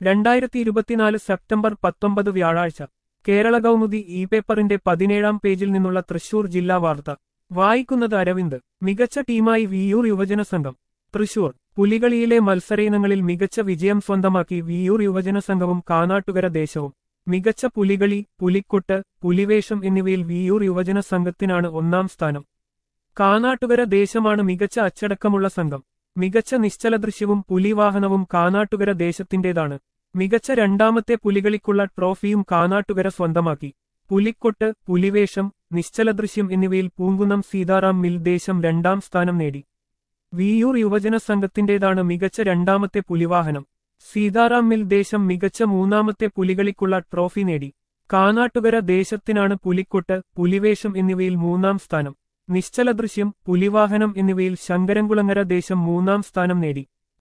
രണ്ടായിരത്തി ഇരുപത്തിനാല് സെപ്റ്റംബർ പത്തൊമ്പത് വ്യാഴാഴ്ച കേരള കൗമുദി ഇ പേപ്പറിന്റെ പതിനേഴാം പേജിൽ നിന്നുള്ള തൃശൂർ ജില്ലാ വാർത്ത വായിക്കുന്നത് അരവിന്ദ് മികച്ച ടീമായി വിയൂർ യുവജന സംഘം തൃശൂർ പുലികളിയിലെ മത്സരയിനങ്ങളിൽ മികച്ച വിജയം സ്വന്തമാക്കി വിയൂർ യുവജന സംഘവും കാനാട്ടുകര ദേശവും മികച്ച പുലികളി പുലിക്കൊട്ട് പുലിവേഷം എന്നിവയിൽ വിയൂർ യുവജന സംഘത്തിനാണ് ഒന്നാം സ്ഥാനം കാനാട്ടുകര ദേശമാണ് മികച്ച അച്ചടക്കമുള്ള സംഘം മികച്ച നിശ്ചല ദൃശ്യവും പുലിവാഹനവും കാനാട്ടുകര ദേശത്തിന്റേതാണ് മികച്ച രണ്ടാമത്തെ പുലികളിക്കുള്ള ട്രോഫിയും കാനാട്ടുകര സ്വന്തമാക്കി പുലിക്കൊട്ട് പുലിവേഷം നിശ്ചല ദൃശ്യം എന്നിവയിൽ പൂങ്കുന്നം സീതാറാം മിൽ ദേശം രണ്ടാം സ്ഥാനം നേടി വിയൂർ യുവജന സംഘത്തിന്റേതാണ് മികച്ച രണ്ടാമത്തെ പുലിവാഹനം സീതാറാം മിൽ ദേശം മികച്ച മൂന്നാമത്തെ പുലികളിക്കുള്ള ട്രോഫി നേടി കാനാട്ടുകര ദേശത്തിനാണ് പുലിക്കൊട്ട് പുലിവേഷം എന്നിവയിൽ മൂന്നാം സ്ഥാനം നിശ്ചല ദൃശ്യം പുലിവാഹനം എന്നിവയിൽ ശങ്കരൻകുളങ്ങര ദേശം മൂന്നാം സ്ഥാനം നേടി